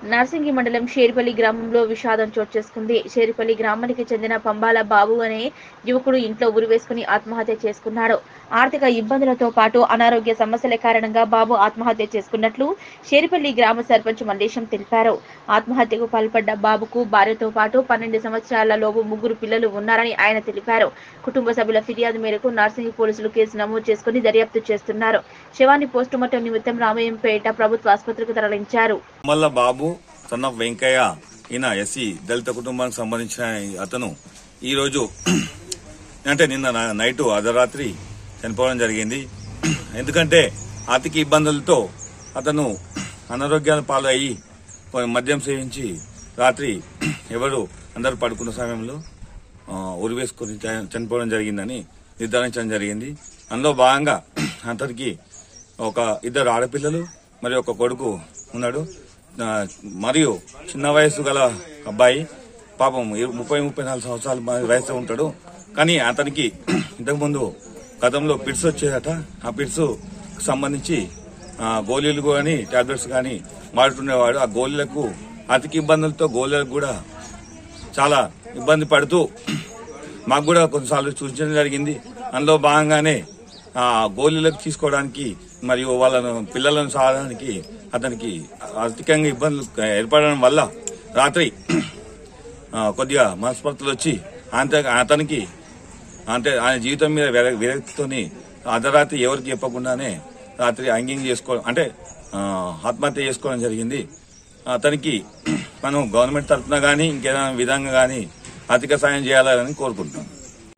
నార్సింగి మండలం షేరిపల్లి గ్రామంలో విషాదం చోటు చేసుకుంది షేరిపల్లి గ్రామానికి చెందిన పంబాల బాబు అనే యువకుడు ఇంట్లో ఉరివేసుకుని ఆత్మహత్య చేసుకున్నాడు ఆర్థిక ఇబ్బందులతో పాటు అనారోగ్య సమస్యల కారణంగా బాబు ఆత్మహత్య చేసుకున్నట్లు షేరిపల్లి గ్రామ సర్పంచ్ మల్లేశం తెలిపారు ఆత్మహత్యకు పాల్పడ్డ బాబుకు భార్యతో పాటు పన్నెండు సంవత్సరాల లోపు ముగ్గురు పిల్లలు ఉన్నారని ఆయన తెలిపారు కుటుంబ సభ్యుల ఫిర్యాదు మేరకు నార్సింగి పోలీసులు కేసు నమోదు చేసుకుని దర్యాప్తు చేస్తున్నారు శవాన్ని పోస్టుమార్టం నిమిత్తం రామయ్యంపేట ప్రభుత్వ ఆసుపత్రికి తరలించారు మల్ల బాబు సన్ ఆఫ్ వెంకయ్య ఈయన ఎస్సీ దళిత కుటుంబానికి సంబంధించిన అతను ఈ రోజు అంటే నిన్న నా- నైట్ అర్ధరాత్రి చనిపోవడం జరిగింది ఎందుకంటే ఆర్థిక ఇబ్బందులతో అతను అనారోగ్యాల పాలు అయ్యి మద్యం సేవించి రాత్రి ఎవరు అందరూ పడుకున్న సమయంలో ఆ, ఉరివేసుకొని చ- చనిపోవడం జరిగిందని నిర్ధారించడం జరిగింది అందులో భాగంగా అతనికి ఒక ఇద్దరు ఆడపిల్లలు మరియు ఒక కొడుకు ఉన్నాడు ఆ, మరియు చిన్న వయసు గల అబ్బాయి పాపం ఇరు- ముప్పై ముప్పై నాలుగు సంవత్సరాల మ- వయసు ఉంటాడు కానీ అతనికి ఇంతకుముందు గతంలో పిట్స్ వచ్చేదట ఆ పిట్స్ సంబంధించి ఆ, గోళీలు కానీ టాబ్లెట్స్ కానీ వాడుతుండేవాడు ఆ గోళీలకు ఆర్థిక ఇబ్బందులతో గోళీలకు కూడా చాలా ఇబ్బంది పడుతూ మాకు కూడా కొన్నిసార్లు సూచించడం జరిగింది అందులో భాగంగానే ఆ గోళీలకు తీసుకోవడానికి మరియు వాళ్ళను పిల్లలను సాగడానికి అతనికి ఆర్థికంగా ఇబ్బందులు ఏర్పడడం వల్ల రాత్రి ఆ, కొద్దిగా మనస్పర్ధలు వచ్చి అంతే అతనికి అంటే ఆయన జీవితం మీద విర- విరక్తితోని అర్ధరాత్రి ఎవరికి చెప్పకుండానే రాత్రి అంగింగ్ చేసుకో అంటే ఆ, ఆత్మహత్య చేసుకోవడం జరిగింది అతనికి మనం గవర్నమెంట్ తరఫున కానీ ఇంకేదైనా విధంగా కానీ ఆర్థిక సాయం చేయాలని కోరుకుంటున్నాం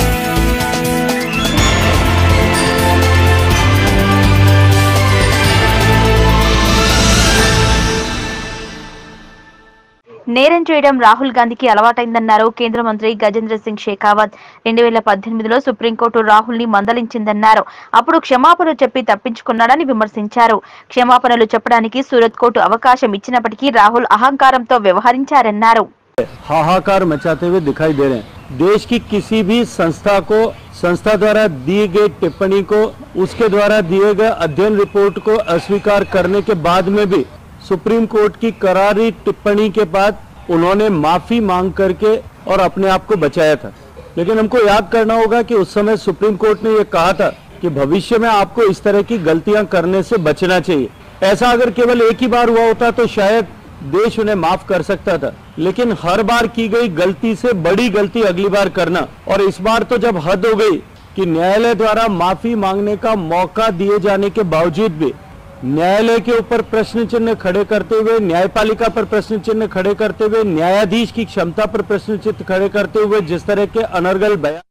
నేరం చేయడం రాహుల్ గాంధీకి అలవాటైందన్నారు కేంద్ర మంత్రి గజేంద్ర సింగ్ షేకావత్ రెండు వేల పద్దెనిమిదిలో సుప్రీంకోర్టు రాహుల్ ని మందలించిందన్నారు అప్పుడు క్షమాపణలు చెప్పి తప్పించుకున్నాడని విమర్శించారు క్షమాపణలు చెప్పడానికి సూరత్ కోర్టు అవకాశం ఇచ్చినప్పటికీ రాహుల్ అహంకారంతో వ్యవహరించారన్నారు हाहाकार मचाते हुए दिखाई दे रहे हैं देश की किसी भी संस्था को संस्था द्वारा दिए गए टिप्पणी को उसके द्वारा दिए गए अध्ययन रिपोर्ट को अस्वीकार करने के बाद में भी सुप्रीम कोर्ट की करारी टिप्पणी के बाद उन्होंने माफी मांग करके और अपने आप को बचाया था लेकिन हमको याद करना होगा कि उस समय सुप्रीम कोर्ट ने ये कहा था कि भविष्य में आपको इस तरह की गलतियां करने से बचना चाहिए ऐसा अगर केवल एक ही बार हुआ होता तो शायद देश उन्हें माफ कर सकता था लेकिन हर बार की गई गलती से बड़ी गलती अगली बार करना और इस बार तो जब हद हो गई कि न्यायालय द्वारा माफी मांगने का मौका दिए जाने के बावजूद भी न्यायालय के ऊपर प्रश्न चिन्ह खड़े करते हुए न्यायपालिका पर प्रश्न चिन्ह खड़े करते हुए न्यायाधीश की क्षमता पर प्रश्न चिन्ह खड़े करते हुए जिस तरह के अनर्गल बयान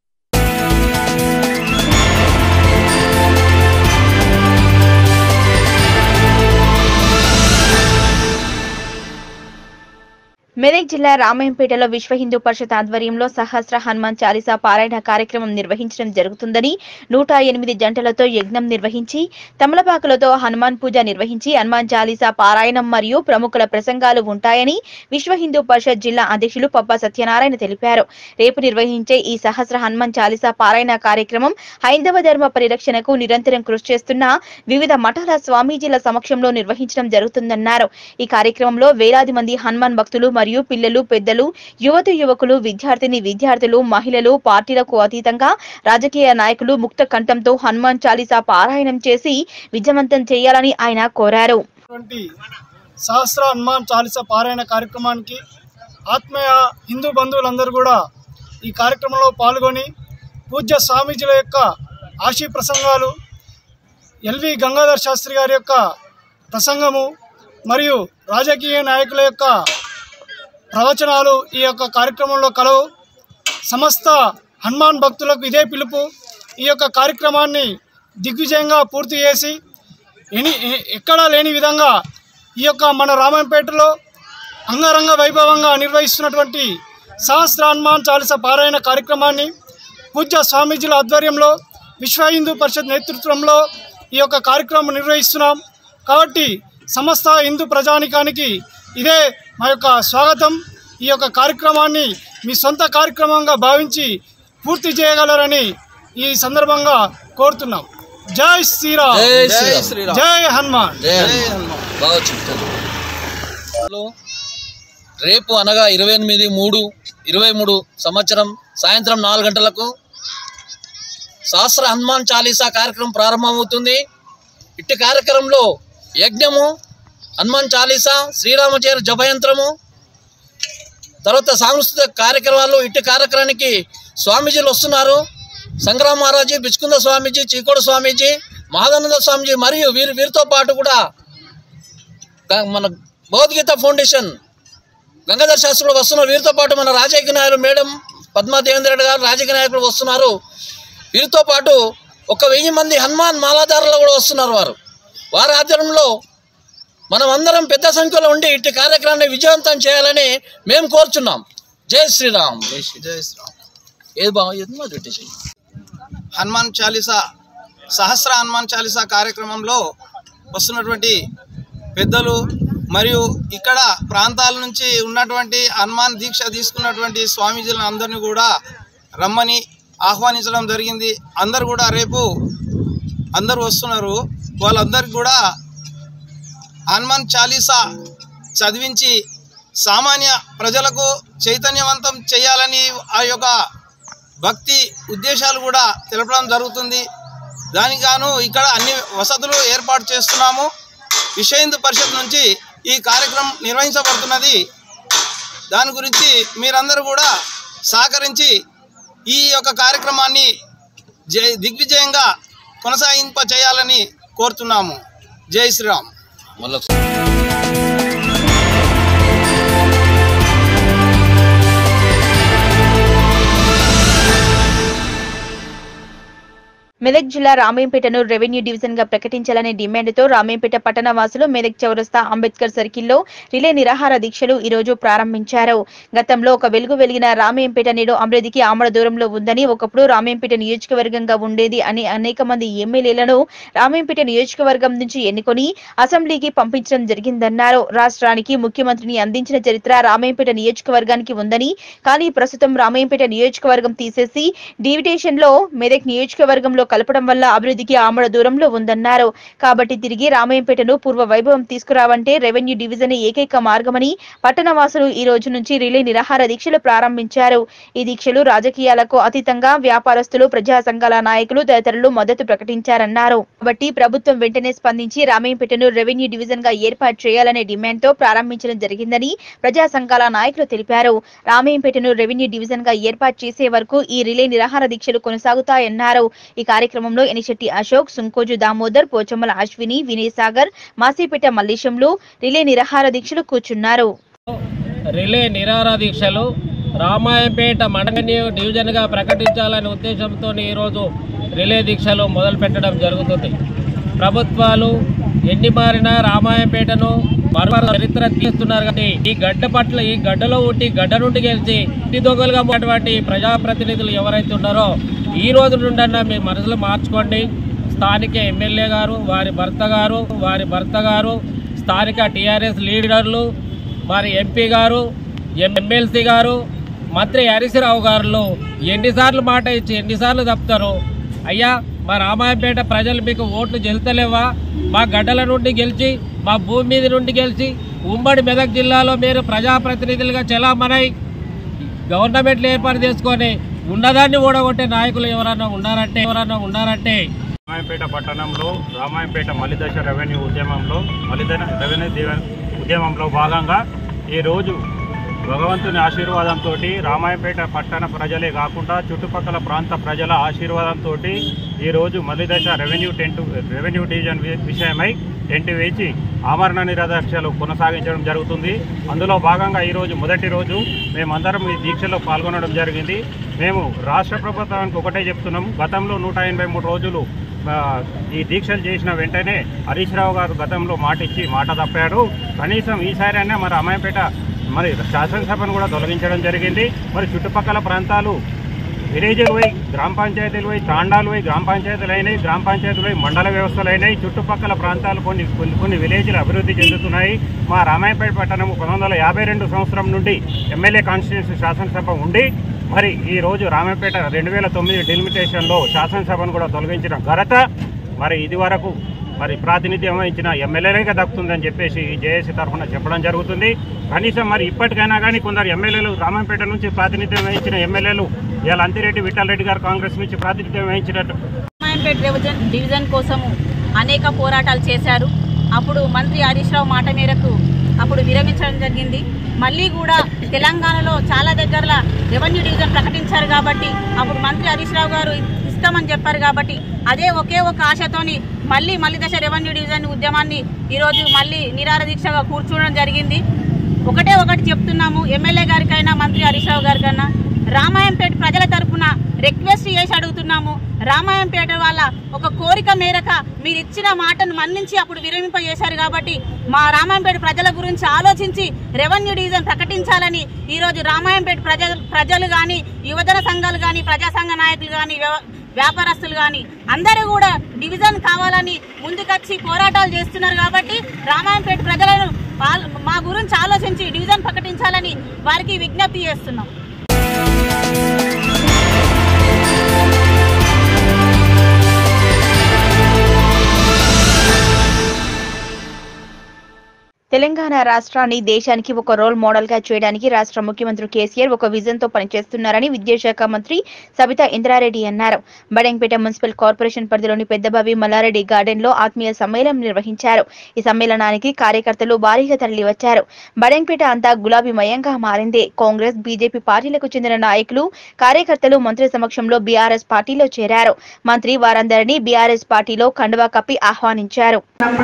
మెదక్ జిల్లా రామాయంపేటలో విశ్వ హిందూ పరిషత్ ఆధ్వర్యంలో సహస్ర హనుమాన్ చాలీసా పారాయణ కార్యక్రమం నిర్వహించడం జరుగుతుందని నూట ఎనిమిది జంటలతో యజ్ఞం నిర్వహించి తమలపాకులతో హనుమాన్ పూజ నిర్వహించి హనుమాన్ చాలీసా పారాయణం మరియు ప్రముఖుల ప్రసంగాలు ఉంటాయని విశ్వ హిందూ పరిషత్ జిల్లా అధ్యక్షులు పప్ప సత్యనారాయణ తెలిపారు రేపు నిర్వహించే ఈ సహస్ర హనుమాన్ చాలీసా పారాయణ కార్యక్రమం హైందవ ధర్మ పరిరక్షణకు నిరంతరం కృషి చేస్తున్న వివిధ మఠాల స్వామీజీల సమక్షంలో నిర్వహించడం జరుగుతుందన్నారు ఈ కార్యక్రమంలో వేలాది మంది హనుమాన్ భక్తులు మరియు పిల్లలు పెద్దలు యువతి యువకులు విద్యార్థిని విద్యార్థులు మహిళలు పార్టీలకు అతీతంగా రాజకీయ నాయకులు ముక్త కంఠంతో హనుమాన్ చాలీసా పారాయణం చేసి విజయవంతం చేయాలని ఆయన కోరారు అటువంటి సహస్ర హనుమాన్ చాలీసా పారాయణ కార్యక్రమానికి ఆత్మీయ హిందూ బంధువులందరూ కూడా ఈ కార్యక్రమంలో పాల్గొని పూజ్య స్వామీజీల యొక్క ఆశీ ప్రసంగాలు ఎల్వి గంగాధర్ శాస్త్రి గారి యొక్క ప్రసంగము మరియు రాజకీయ నాయకుల యొక్క ప్రవచనాలు ఈ యొక్క కార్యక్రమంలో కలవు సమస్త హనుమాన్ భక్తులకు ఇదే పిలుపు ఈ యొక్క కార్యక్రమాన్ని దిగ్విజయంగా పూర్తి చేసి ఎని ఎ- ఎక్కడా లేని విధంగా ఈ యొక్క మన రామాయంపేటలో అంగరంగ వైభవంగా నిర్వహిస్తున్నటువంటి సహస్ర హనుమాన్ చాలీస పారాయణ కార్యక్రమాన్ని పూజ్య స్వామీజీల ఆధ్వర్యంలో విశ్వ హిందూ పరిషత్ నేతృత్వంలో ఈ యొక్క కార్యక్రమం నిర్వహిస్తున్నాం కాబట్టి సమస్త హిందూ ప్రజానికానికి ఇదే మా యొక్క స్వాగతం ఈ యొక్క కార్యక్రమాన్ని మీ సొంత కార్యక్రమంగా భావించి పూర్తి చేయగలరని ఈ సందర్భంగా కోరుతున్నాం జై శ్రీరామ్ జై శ్రీరామ్. జై హనుమాన్ జై హనుమాన్ బాగా చెప్తాను లో రేపు అనగా ఇరవై ఎనిమిది మూడు ఇరవై మూడు సంవత్సరం సాయంత్రం నాలుగు గంటలకు సహస్ర హనుమాన్ చాలీసా కార్యక్రమం ప్రారంభమవుతుంది ఇట్టి కార్యక్రమంలో యజ్ఞము హనుమాన్ చాలీసా శ్రీరామచర జపయంత్రము తర్వాత సాంస్కృతిక కార్యక్రమాలు ఇట్టి కార్యక్రమానికి స్వామీజీలు వస్తున్నారు సంగ్రామ మహారాజీ బిచ్కుంద స్వామీజీ చీకోడు స్వామీజీ మహాదానంద స్వామీజీ మరియు వీరి వీరితో పాటు కూడా గ- మన భగవద్గీత ఫౌండేషన్ గంగాధర్ శాస్త్రి కూడా వస్తున్నారు వీరితో పాటు మన రాజకీయ నాయకులు మేడం పద్మా దేవేంద్ర రెడ్డి గారు రాజకీయ నాయకులు వస్తున్నారు వీరితో పాటు ఒక వెయ్యి మంది హనుమాన్ మాలాధారులు కూడా వస్తున్నారు వారు వారి ఆధ్వర్యంలో మనం అందరం పెద్ద సంఖ్యలో ఉండి ఇట్టి కార్యక్రమాన్ని విజయవంతం చేయాలని మేము కోరుచున్నాం జై శ్రీరామ్ జై శ్రీరామ్ ఏది బాగుంది అది పెట్టేసి హనుమాన్ చాలీసా సహస్ర హనుమాన్ చాలీసా కార్యక్రమంలో వస్తున్నటువంటి పెద్దలు మరియు ఇక్కడ ప్రాంతాల నుంచి ఉన్నటువంటి హనుమాన్ దీక్ష తీసుకున్నటువంటి స్వామీజీలను అందరినీ కూడా రమ్మని ఆహ్వానించడం జరిగింది అందరు కూడా రేపు అందరూ వస్తున్నారు వాళ్ళందరికీ కూడా హనుమాన్ చాలీసా చదివించి సామాన్య ప్రజలకు చైతన్యవంతం చేయాలని ఆ యొక్క భక్తి ఉద్దేశాలు కూడా తెలపడం జరుగుతుంది దానికి గాను ఇక్కడ అన్ని వసతులు ఏర్పాటు చేస్తున్నాము విశ్వ హిందూ పరిషత్ నుంచి ఈ కార్యక్రమం నిర్వహించబడుతున్నది దాని గురించి మీరందరూ కూడా సహకరించి ఈ యొక్క కార్యక్రమాన్ని జై దిగ్విజయంగా కొనసాగింప చేయాలని కోరుతున్నాము జై శ్రీరామ్ మెదక్ జిల్లా రామేంపేటను రెవెన్యూ డివిజన్ గా ప్రకటించాలనే డిమాండ్తో రామేంపేట పట్టణ వాసులు మెదక్ చౌరస్తా అంబేద్కర్ సర్కిల్లో రిలే నిరాహార దీక్షలు ఈ రోజు ప్రారంభించారు గతంలో ఒక వెలుగు వెలిగిన రామేంపేట నేడు అమృతికి ఆమడ దూరంలో ఉందని ఒకప్పుడు రామేంపేట నియోజకవర్గంగా ఉండేది అని అనేక మంది ఎమ్మెల్యేలను రామేంపేట నియోజకవర్గం నుంచి ఎన్నుకొని అసెంబ్లీకి పంపించడం జరిగిందన్నారు రాష్ట్రానికి ముఖ్యమంత్రిని అందించిన చరిత్ర రామేంపేట నియోజకవర్గానికి ఉందని కానీ ప్రస్తుతం రామేంపేట నియోజకవర్గం తీసేసి డివిటేషన్ లో మెదక్ నియోజకవర్గంలో కలపడం వల్ల అభివృద్ధికి ఆమడ దూరంలో ఉందన్నారు కాబట్టి తిరిగి రామయ్యంపేటను పూర్వ వైభవం తీసుకురావంటే రెవెన్యూ డివిజన్ ఏకైక మార్గమని పట్టణ వాసులు ఈ రోజు నుంచి రిలే నిరాహార దీక్షలు ప్రారంభించారు ఈ దీక్షలు రాజకీయాలకు అతీతంగా వ్యాపారస్తులు ప్రజా సంఘాల నాయకులు తదితరులు మద్దతు ప్రకటించారన్నారు కాబట్టి ప్రభుత్వం వెంటనే స్పందించి రామయ్యంపేటను రెవెన్యూ డివిజన్ గా ఏర్పాటు చేయాలనే డిమాండ్ తో ప్రారంభించడం జరిగిందని ప్రజా సంఘాల నాయకులు తెలిపారు రామయ్యంపేటను రెవెన్యూ డివిజన్ గా ఏర్పాటు చేసే వరకు ఈ రిలే నిరాహార దీక్షలు కొనసాగుతాయన్నారు ఈ కార్యక్రమంలో ఎనిశెట్టి అశోక్ సుంకోజు దామోదర్ పోచమ్మల అశ్విని వినయ్ సాగర్ మాసిపేట మల్లేశంలు రిలే నిరాహార దీక్షలు కూర్చున్నారు రిలే నిరాహార దీక్షలు రామాయంపేట మండలి డివిజన్గా ప్రకటించాలనే ఉద్దేశంతో ఈరోజు రిలే దీక్షలు మొదలు పెట్టడం జరుగుతుంది ప్రభుత్వాలు ఎన్ని మారినా రామాయంపేటను మరో చరిత్ర తీస్తున్నారు కానీ ఈ గడ్డ పట్ల ఈ గడ్డలో ఉండి గడ్డ నుండి గెలిచి ఇంటి దొంగలుగా ఉన్నటువంటి ప్రజాప్రతినిధులు ఎవరైతే ఉన్నారో ఈ రోజు నుండన్నా మీ మనసులో మార్చుకోండి స్థానిక ఎమ్మెల్యే గారు వారి భర్త గారు వారి భర్త గారు స్థానిక టీఆర్ఎస్ లీడర్లు మరి ఎంపీ గారు ఎమ్మెల్సీ గారు మంత్రి హరీశ్రావు గారు ఎన్నిసార్లు మాట ఇచ్చి ఎన్నిసార్లు తప్పుతారు అయ్యా మా రామాయంపేట ప్రజలు మీకు ఓట్లు చెల్తలేవా మా గడ్డల నుండి గెలిచి మా భూమి మీద నుండి గెలిచి ఉమ్మడి మెదక్ జిల్లాలో మీరు ప్రజాప్రతినిధులుగా చెలామణై గవర్నమెంట్లు ఏర్పాటు చేసుకొని ఉన్నదాన్ని ఓడగొట్టే నాయకులు ఎవరన్నా ఉన్నారంటే ఎవరన్నా ఉన్నారంటే రామాయంపేట పట్టణంలో రామాయంపేట మలిదశ రెవెన్యూ ఉద్యమంలో మలిదశ రెవెన్యూ దీవెన ఉద్యమంలో భాగంగా ఈరోజు భగవంతుని ఆశీర్వాదంతో రామాయంపేట పట్టణ ప్రజలే కాకుండా చుట్టుపక్కల ప్రాంత ప్రజల ఆశీర్వాదంతో ఈరోజు మలిదశ రెవెన్యూ టెంట్ రెవెన్యూ డివిజన్ వి- విషయమై టెంట్ వేచి ఆమరణ నిరాదీక్షలు కొనసాగించడం జరుగుతుంది అందులో భాగంగా ఈరోజు మొదటి రోజు మేమందరం ఈ దీక్షలో పాల్గొనడం జరిగింది మేము రాష్ట్ర ప్రభుత్వానికి ఒకటే చెప్తున్నాం గతంలో నూట ఎనభై మూడు రోజులు ఆ, ఈ దీక్షలు చేసిన వెంటనే హరీష్ రావు గారు గతంలో మాట ఇచ్చి మాట తప్పాడు కనీసం ఈసారి అయినా మరి అమ్మాయిపేట మరి శాసనసభను కూడా తొలగించడం జరిగింది మరి చుట్టుపక్కల ప్రాంతాలు విలేజ్లు పోయి గ్రామ పంచాయతీలు పోయి తాండాలు పోయి గ్రామ పంచాయతీలు అయినాయి గ్రామ పంచాయతీలు పోయి మండల వ్యవస్థలు అయినాయి చుట్టుపక్కల ప్రాంతాలు కొన్ని కొన్ని కొన్ని విలేజ్లు అభివృద్ధి చెందుతున్నాయి మా రామాయపేట పట్టణం పంతొమ్మిది వందల యాభై రెండు సంవత్సరం నుండి ఎమ్మెల్యే కాన్స్టిట్యూన్సీ శాసనసభ ఉండి మరి ఈ రోజు రామాయపేట రెండు వేల తొమ్మిది డెలిమిటేషన్లో శాసనసభను కూడా తొలగించిన ఘనత మరి ఇది వరకు మరి ప్రాతినిధ్యం వహించిన ఎమ్మెల్యేలకే దక్కుతుందని చెప్పేసి జేఏసీ తరఫున చెప్పడం జరుగుతుంది కనీసం మరి ఇప్పటికైనా కానీ కొందరు ఎమ్మెల్యేలు రామంపేట నుంచి ప్రాతినిధ్యం వహించిన ఎమ్మెల్యేలు ఇవాళ అంతిరెడ్డి విఠలరెడ్డి గారు కాంగ్రెస్ నుంచి ప్రాతినిధ్యం వహించినట్టు రామాయంపేట డివిజన్ డివిజన్ కోసము అనేక పోరాటాలు చేశారు అప్పుడు మంత్రి హరీష్ రావు మాట మేరకు అప్పుడు విరమించడం జరిగింది మళ్ళీ కూడా తెలంగాణలో చాలా దగ్గరలో రెవెన్యూ డివిజన్ ప్రకటించారు కాబట్టి అప్పుడు మంత్రి హరీష్ రావు గారు ఇస్తామని చెప్పారు కాబట్టి అదే ఒకే ఒక ఆశతోని మళ్ళీ మళ్ళీ దశ రెవెన్యూ డివిజన్ ఉద్యమాన్ని ఈరోజు మళ్ళీ నిరార దీక్షగా కూర్చోవడం జరిగింది ఒకటే ఒకటి చెప్తున్నాము ఎమ్మెల్యే గారికైనా మంత్రి హరీష్ రావు గారికైనా రామాయంపేట ప్రజల తరపున రిక్వెస్ట్ చేసి అడుగుతున్నాము రామాయంపేట వాళ్ళ ఒక కోరిక మేరకు మీరు ఇచ్చిన మాటను మన్నించి అప్పుడు విరమింపజేశారు కాబట్టి మా రామాయంపేట ప్రజల గురించి ఆలోచించి రెవెన్యూ డివిజన్ ప్రకటించాలని ఈరోజు రామాయంపేట ప్రజలు ప్రజలు కానీ యువజన సంఘాలు కానీ ప్రజా సంఘ నాయకులు కానీ వ్యాపారస్తులు కానీ అందరూ కూడా డివిజన్ కావాలని ముందుకొచ్చి పోరాటాలు చేస్తున్నారు కాబట్టి రామాయంపేట ప్రజలను వాళ్ళ- మా గురించి ఆలోచించి డివిజన్ ప్రకటించాలని వారికి విజ్ఞప్తి చేస్తున్నాం తెలంగాణ రాష్ట్రాన్ని దేశానికి ఒక రోల్ మోడల్ గా చేయడానికి రాష్ట్ర ముఖ్యమంత్రి కేసీఆర్ ఒక విజన్ తో పనిచేస్తున్నారని విద్యాశాఖ మంత్రి సబితా ఇంద్రారెడ్డి అన్నారు బడంపేట మున్సిపల్ కార్పొరేషన్ పరిధిలోని పెద్దబావి మల్లారెడ్డి గార్డెన్ లో ఆత్మీయ సమ్మేళనం నిర్వహించారు ఈ సమ్మేళనానికి కార్యకర్తలు భారీగా తరలివచ్చారు బడంపేట అంతా గులాబీమయంగా మారింది కాంగ్రెస్ బీజేపీ పార్టీలకు చెందిన నాయకులు కార్యకర్తలు మంత్రి సమక్షంలో బీఆర్ఎస్ పార్టీలో చేరారు మంత్రి వారందరినీ బీఆర్ఎస్ పార్టీలో కండువా కప్పి ఆహ్వానించారు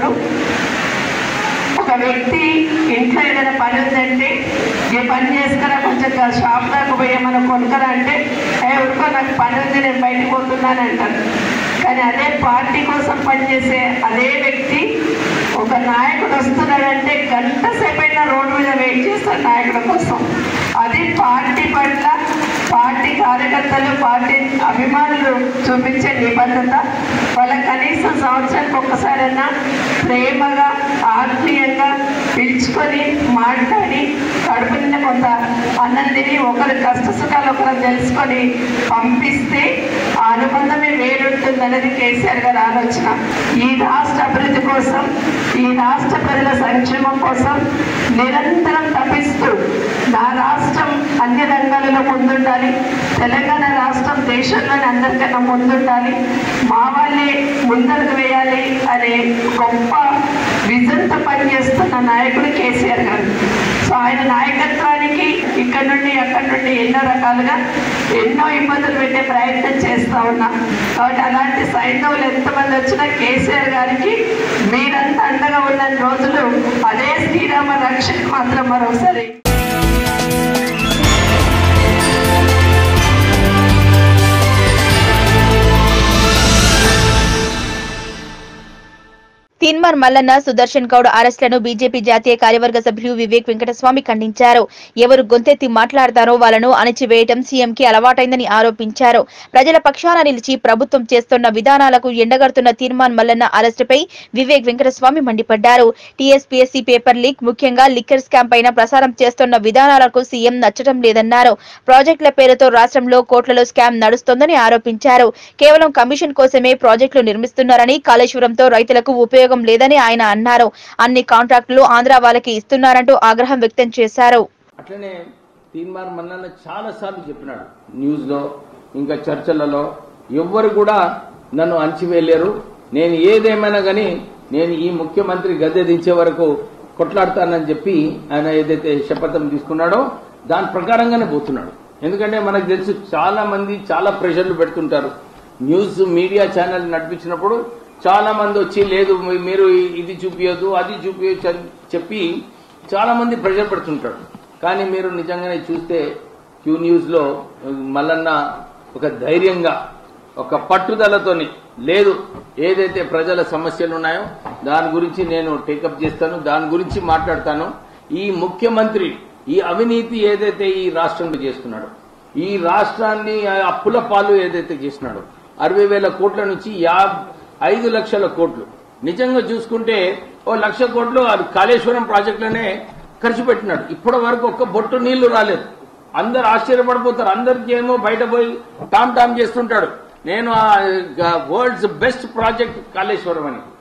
ఒక వ్యక్తి ఇంట్లో ఏదైనా పని ఉందంటే ఏ పని చేసుకురా కొంచెం షాప్ దాకా పోయి మనం కొనుక్కరా అంటే ఏ ఉడుకో నాకు పని ఉంది నేను బయటకు పోతున్నాను అంటారు కానీ అదే పార్టీ కోసం పనిచేసే అదే వ్యక్తి ఒక నాయకుడు వస్తున్నాడంటే గంట సేపైనా రోడ్డు మీద వెయిట్ చేస్తాడు నాయకుడి కోసం అది పార్టీ పట్ల పార్టీ కార్యకర్తలు పార్టీ అభిమానులు చూపించే నిబద్ధత వాళ్ళ కనీసం సంవత్సరానికి ఒక్కసారైనా ప్రేమగా ఆత్మీయంగా పిలుచుకొని మాట్లాడి కడుపు నిండా కొంత అన్నం తిని ఒకరి కష్ట సుఖాలు ఒకరు తెలుసుకొని పంపిస్తే ఆ అనుబంధమే వేరుంటుంది అనేది కేసీఆర్ గారి ఆలోచన ఈ రాష్ట్ర అభివృద్ధి కోసం ఈ రాష్ట్ర ప్రజల సంక్షేమం కోసం నిరంతరం తప్పిస్తూ నా రాష్ట్రం అన్ని రంగాలలో ముందుండాలి తెలంగాణ రాష్ట్రం దేశంలోనే అందరికన్నా ముందుండాలి మా వాళ్ళే ముందడుగు వేయాలి అనే గొప్ప విజన్తో పనిచేస్తున్న నాయకుడు కేసీఆర్ గారు సో ఆయన నాయకత్వానికి ఇక్కడ నుండి అక్కడి నుండి ఎన్నో రకాలుగా ఎన్నో ఇబ్బందులు పెట్టే ప్రయత్నం చేస్తా ఉన్నాం కాబట్టి అలాంటి సైంధవులు ఎంతమంది వచ్చినా కేసీఆర్ గారికి మీరంతా అండగా ఉన్న రోజులు అదే శ్రీరామ రక్షణ మాత్రం మరొకసారి తిన్మర్ మల్లన్న సుదర్శన్ గౌడ్ అరెస్టులను బీజేపీ జాతీయ కార్యవర్గ సభ్యులు వివేక్ వెంకటస్వామి ఖండించారు ఎవరు గొంతెత్తి మాట్లాడతారో వాళ్ళను అణచివేయటం సీఎంకి అలవాటైందని ఆరోపించారు ప్రజల పక్షాన నిలిచి ప్రభుత్వం చేస్తున్న విధానాలకు ఎండగడుతున్న తీర్మాన్ మల్లన్న అరెస్టుపై వివేక్ వెంకటస్వామి మండిపడ్డారు టీఎస్పీఎస్సీ పేపర్ లీక్ ముఖ్యంగా లిక్కర్ స్కామ్ పైన ప్రసారం చేస్తున్న విధానాలకు సీఎం నచ్చడం లేదన్నారు ప్రాజెక్టుల పేరుతో రాష్ట్రంలో కోట్లలో స్కామ్ నడుస్తోందని ఆరోపించారు కేవలం కమిషన్ కోసమే ప్రాజెక్టులు నిర్మిస్తున్నారని కాళేశ్వరంతో రైతులకు ఉపయోగం లేదని ఆయన అన్నారు అన్ని కాంట్రాక్టులు ఆంధ్ర వాళ్ళకి ఇస్తున్నారంటూ ఆగ్రహం వ్యక్తం చేశారు అట్లనే తీన్మార్ మల్లన్న చాలా సార్లు చెప్పినాడు న్యూస్ లో ఇంకా చర్చలలో ఎవ్వరు కూడా నన్ను అణచివేయలేరు నేను ఏదేమైనా గాని నేను ఈ ముఖ్యమంత్రి గద్దె దించే వరకు కొట్లాడతానని చెప్పి ఆయన ఏదైతే శపథం తీసుకున్నాడో దాని ప్రకారంగానే పోతున్నాడు ఎందుకంటే మనకు తెలుసు చాలా మంది చాలా ప్రెషర్లు పెడుతుంటారు న్యూస్ మీడియా ఛానల్ నడిపించినప్పుడు చాలా మంది వచ్చి లేదు మీ- మీరు ఇది చూపించదు అది చూపించచ్చు అని చెప్పి చాలా మంది ప్రెషర్ పెడుతుంటారు కానీ మీరు నిజంగానే చూస్తే క్యూ న్యూస్ లో మల్లన్న ఒక ధైర్యంగా ఒక పట్టుదలతోని లేదు ఏదైతే ప్రజల సమస్యలు ఉన్నాయో దాని గురించి నేను టేకప్ చేస్తాను దాని గురించి మాట్లాడతాను ఈ ముఖ్యమంత్రి ఈ అవినీతి ఏదైతే ఈ రాష్ట్రంలో చేస్తున్నాడో ఈ రాష్ట్రాన్ని ఆ అప్పుల పాలు ఏదైతే చేస్తున్నాడో అరవై వేల కోట్ల నుంచి యా ఐదు లక్షల కోట్లు నిజంగా చూసుకుంటే ఓ లక్ష కోట్లు అది కాళేశ్వరం ప్రాజెక్టులోనే ఖర్చు పెట్టినాడు ఇప్పటి వరకు ఒక్క బొట్టు నీళ్లు రాలేదు అందరు ఆశ్చర్యపడిపోతారు అందరికి ఏమో బయట పోయి టామ్ టామ్ చేస్తుంటాడు నేను వరల్డ్స్ బెస్ట్ ప్రాజెక్ట్ కాళేశ్వరం అని